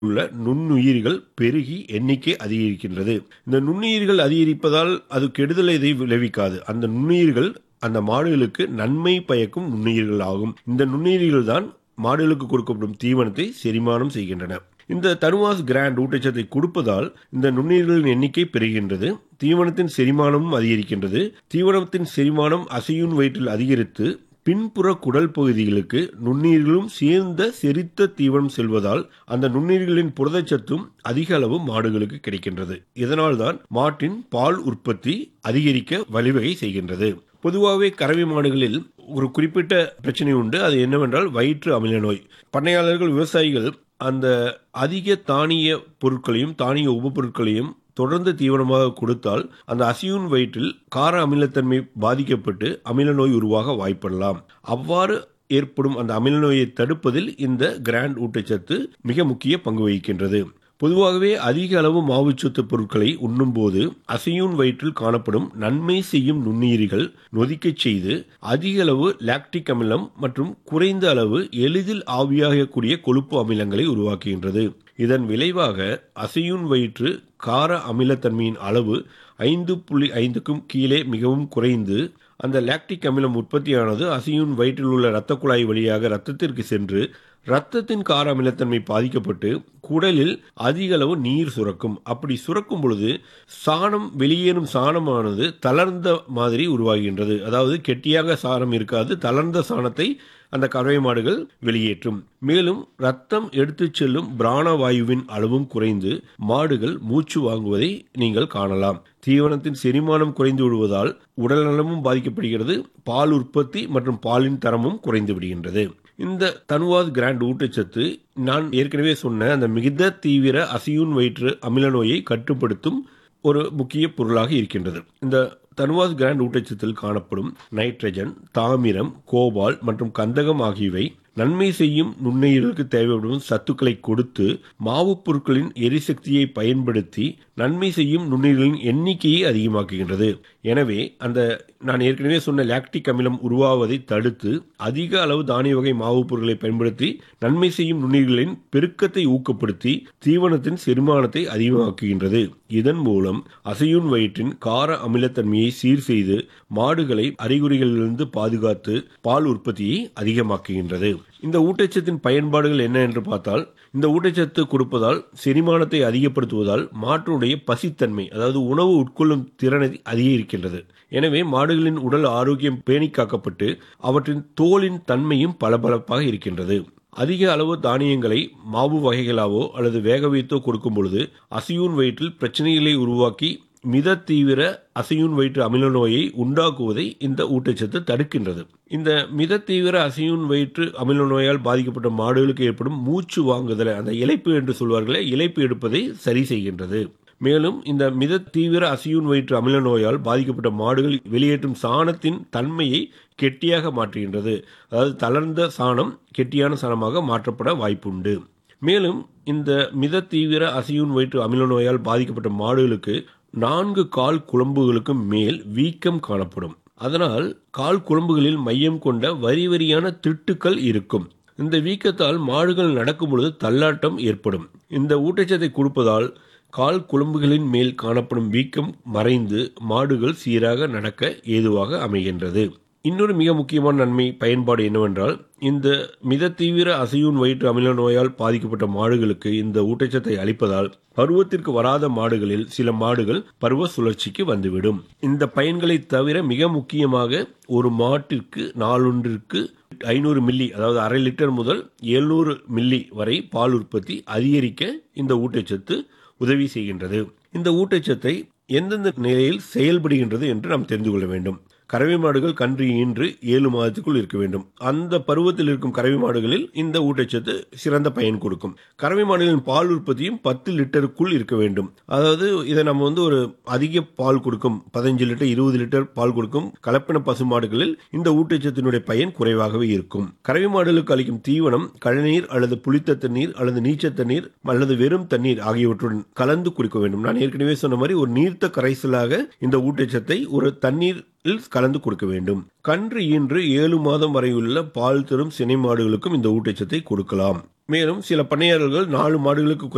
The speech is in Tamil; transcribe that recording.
உள்ள நுண்ணுயிரிகள் பெருகி எண்ணிக்கை அதிகரிக்கின்றது இந்த நுண்ணுயிர்கள் அதிகரிப்பதால் அது கெடுதலை இதை விளைவிக்காது அந்த நுண்ணுயிர்கள் அந்த மாடுகளுக்கு நன்மை பயக்கும் நுண்ணுயிர்கள் ஆகும் இந்த நுண்ணுயிர்கள் தான் மாடுகளுக்கு கொடுக்கப்படும் தீவனத்தை செரிமானம் செய்கின்றன இந்த தனுவாஸ் கிராண்ட் ஊட்டச்சத்தை கொடுப்பதால் இந்த நுண்ணுயிர்களின் எண்ணிக்கை பெருகின்றது தீவனத்தின் செரிமானமும் அதிகரிக்கின்றது தீவனத்தின் செரிமானம் அசையும் வயிற்றில் அதிகரித்து பின்புற குடல் பகுதிகளுக்கு நுண்ணுயிர்களும் சேர்ந்த செரித்த தீவனம் செல்வதால் அந்த நுண்ணுயிர்களின் புரதச்சத்தும் அதிக அளவு மாடுகளுக்கு கிடைக்கின்றது இதனால்தான் மாட்டின் பால் உற்பத்தி அதிகரிக்க வழிவகை செய்கின்றது பொதுவாகவே கறவை மாடுகளில் ஒரு குறிப்பிட்ட பிரச்சனை உண்டு அது என்னவென்றால் வயிற்று அமில நோய் பண்ணையாளர்கள் விவசாயிகள் அந்த அதிக தானிய பொருட்களையும் தானிய உபப்பொருட்களையும் தொடர்ந்து தீவனமாக கொடுத்தால் அந்த அசியூன் வயிற்றில் கார அமிலத்தன்மை பாதிக்கப்பட்டு அமில நோய் உருவாக வாய்ப்பிடலாம் அவ்வாறு ஏற்படும் அந்த அமில நோயை தடுப்பதில் இந்த கிராண்ட் ஊட்டச்சத்து மிக முக்கிய பங்கு வகிக்கின்றது பொதுவாகவே அதிக அளவு மாவுச்சத்து பொருட்களை உண்ணும்போது அசையூன் வயிற்றில் காணப்படும் நன்மை செய்யும் நுண்ணுயிரிகள் நொதிக்கச் செய்து அதிக அளவு லாக்டிக் அமிலம் மற்றும் குறைந்த அளவு எளிதில் ஆவியாகக்கூடிய கொழுப்பு அமிலங்களை உருவாக்குகின்றது இதன் விளைவாக அசையூன் வயிற்று கார அமிலத்தன்மையின் அளவு ஐந்து புள்ளி ஐந்துக்கும் கீழே மிகவும் குறைந்து அந்த லாக்டிக் அமிலம் உற்பத்தியானது அசையூன் வயிற்றில் உள்ள இரத்த குழாய் வழியாக இரத்தத்திற்கு சென்று இரத்தத்தின் கார அமிலத்தன்மை பாதிக்கப்பட்டு குடலில் அதிக அளவு நீர் சுரக்கும் அப்படி சுரக்கும் பொழுது சாணம் வெளியேறும் சாணமானது தளர்ந்த மாதிரி உருவாகின்றது அதாவது கெட்டியாக சாணம் இருக்காது தளர்ந்த சாணத்தை அந்த கறவை மாடுகள் வெளியேற்றும் மேலும் ரத்தம் எடுத்துச் செல்லும் பிராணவாயுவின் அளவும் குறைந்து மாடுகள் மூச்சு வாங்குவதை நீங்கள் காணலாம் தீவனத்தின் செரிமானம் குறைந்து விடுவதால் உடல் நலமும் பாதிக்கப்படுகிறது பால் உற்பத்தி மற்றும் பாலின் தரமும் குறைந்து விடுகின்றது இந்த தனுவாஸ் கிராண்ட் ஊட்டச்சத்து நான் ஏற்கனவே சொன்ன அந்த மிகுந்த தீவிர அசியூன் வயிற்று அமில நோயை கட்டுப்படுத்தும் ஒரு முக்கிய பொருளாக இருக்கின்றது இந்த தனுவாஸ் கிராண்ட் ஊட்டச்சத்தில் காணப்படும் நைட்ரஜன் தாமிரம் கோபால் மற்றும் கந்தகம் ஆகியவை நன்மை செய்யும் நுண்ணுயிர்களுக்கு தேவைப்படும் சத்துக்களை கொடுத்து மாவுப் பொருட்களின் எரிசக்தியை பயன்படுத்தி நன்மை செய்யும் நுண்ணுயிர்களின் எண்ணிக்கையை அதிகமாக்குகின்றது எனவே அந்த நான் ஏற்கனவே சொன்ன லாக்டிக் அமிலம் உருவாவதை தடுத்து அதிக அளவு தானிய வகை மாவுப் பொருட்களை பயன்படுத்தி நன்மை செய்யும் நுண்ணுயிர்களின் பெருக்கத்தை ஊக்கப்படுத்தி தீவனத்தின் செரிமானத்தை அதிகமாக்குகின்றது இதன் மூலம் அசையூன் வயிற்றின் கார அமிலத்தன்மையை சீர் செய்து மாடுகளை அறிகுறிகளிலிருந்து பாதுகாத்து பால் உற்பத்தியை அதிகமாக்குகின்றது இந்த ஊட்டச்சத்தின் பயன்பாடுகள் என்ன என்று பார்த்தால் இந்த ஊட்டச்சத்து கொடுப்பதால் செரிமானத்தை அதிகப்படுத்துவதால் மாட்டினுடைய பசித்தன்மை அதாவது உணவு உட்கொள்ளும் திறனை அதிகரிக்கின்றது எனவே மாடுகளின் உடல் ஆரோக்கியம் பேணி காக்கப்பட்டு அவற்றின் தோலின் தன்மையும் பளபளப்பாக இருக்கின்றது அதிக அளவு தானியங்களை மாவு வகைகளாவோ அல்லது வேக வைத்தோ கொடுக்கும் பொழுது அசியூன் வயிற்றில் பிரச்சனைகளை உருவாக்கி மித தீவிர அசையூன் வயிற்று அமில நோயை உண்டாக்குவதை இந்த ஊட்டச்சத்து தடுக்கின்றது இந்த மித தீவிர அசையூன் வயிற்று அமில நோயால் பாதிக்கப்பட்ட மாடுகளுக்கு ஏற்படும் மூச்சு வாங்குதலை அந்த இலைப்பு என்று சொல்வார்களே இலைப்பு எடுப்பதை சரி செய்கின்றது மேலும் இந்த மித தீவிர அசியூன் வயிற்று அமில நோயால் பாதிக்கப்பட்ட மாடுகள் வெளியேற்றும் சாணத்தின் தன்மையை கெட்டியாக மாற்றுகின்றது அதாவது தளர்ந்த சாணம் கெட்டியான சாணமாக மாற்றப்பட வாய்ப்புண்டு மேலும் இந்த மித தீவிர அசியூன் வயிற்று அமில நோயால் பாதிக்கப்பட்ட மாடுகளுக்கு நான்கு கால் குழம்புகளுக்கு மேல் வீக்கம் காணப்படும் அதனால் கால் குழம்புகளில் மையம் கொண்ட வரி வரியான திட்டுக்கள் இருக்கும் இந்த வீக்கத்தால் மாடுகள் நடக்கும் பொழுது தள்ளாட்டம் ஏற்படும் இந்த ஊட்டச்சத்தை கொடுப்பதால் கால் குழம்புகளின் மேல் காணப்படும் வீக்கம் மறைந்து மாடுகள் சீராக நடக்க ஏதுவாக அமைகின்றது இன்னொரு மிக முக்கியமான நன்மை பயன்பாடு என்னவென்றால் இந்த மித தீவிர அசையூன் வயிற்று அமில நோயால் பாதிக்கப்பட்ட மாடுகளுக்கு இந்த ஊட்டச்சத்தை அளிப்பதால் பருவத்திற்கு வராத மாடுகளில் சில மாடுகள் பருவ சுழற்சிக்கு வந்துவிடும் இந்த பயன்களை தவிர மிக முக்கியமாக ஒரு மாட்டிற்கு நாளொன்றிற்கு ஐநூறு மில்லி அதாவது அரை லிட்டர் முதல் எழுநூறு மில்லி வரை பால் உற்பத்தி அதிகரிக்க இந்த ஊட்டச்சத்து உதவி செய்கின்றது இந்த ஊட்டச்சத்தை எந்தெந்த நிலையில் செயல்படுகின்றது என்று நாம் தெரிந்து கொள்ள வேண்டும் கறவை மாடுகள் கன்று ஈன்று ஏழு மாதத்துக்குள் இருக்க வேண்டும் அந்த பருவத்தில் இருக்கும் கறவை மாடுகளில் இந்த ஊட்டச்சத்து சிறந்த பயன் கொடுக்கும் கறவை மாடுகளின் பால் உற்பத்தியும் பத்து லிட்டருக்குள் இருக்க வேண்டும் அதாவது இதை நம்ம வந்து ஒரு அதிக பால் கொடுக்கும் பதினஞ்சு லிட்டர் இருபது லிட்டர் பால் கொடுக்கும் கலப்பின பசு மாடுகளில் இந்த ஊட்டச்சத்தினுடைய பயன் குறைவாகவே இருக்கும் கறவை மாடுகளுக்கு அளிக்கும் தீவனம் கழநீர் அல்லது புளித்த தண்ணீர் அல்லது நீச்ச தண்ணீர் அல்லது வெறும் தண்ணீர் ஆகியவற்றுடன் கலந்து குடிக்க வேண்டும் நான் ஏற்கனவே சொன்ன மாதிரி ஒரு நீர்த்த கரைசலாக இந்த ஊட்டச்சத்தை ஒரு தண்ணீர் கலந்து கொடுக்க வேண்டும் கன்று ஈன்று ஏழு மாதம் வரையுள்ள பால் தரும் சினை மாடுகளுக்கும் இந்த ஊட்டச்சத்தை கொடுக்கலாம் மேலும் சில பண்ணையாளர்கள் நாலு மாடுகளுக்கு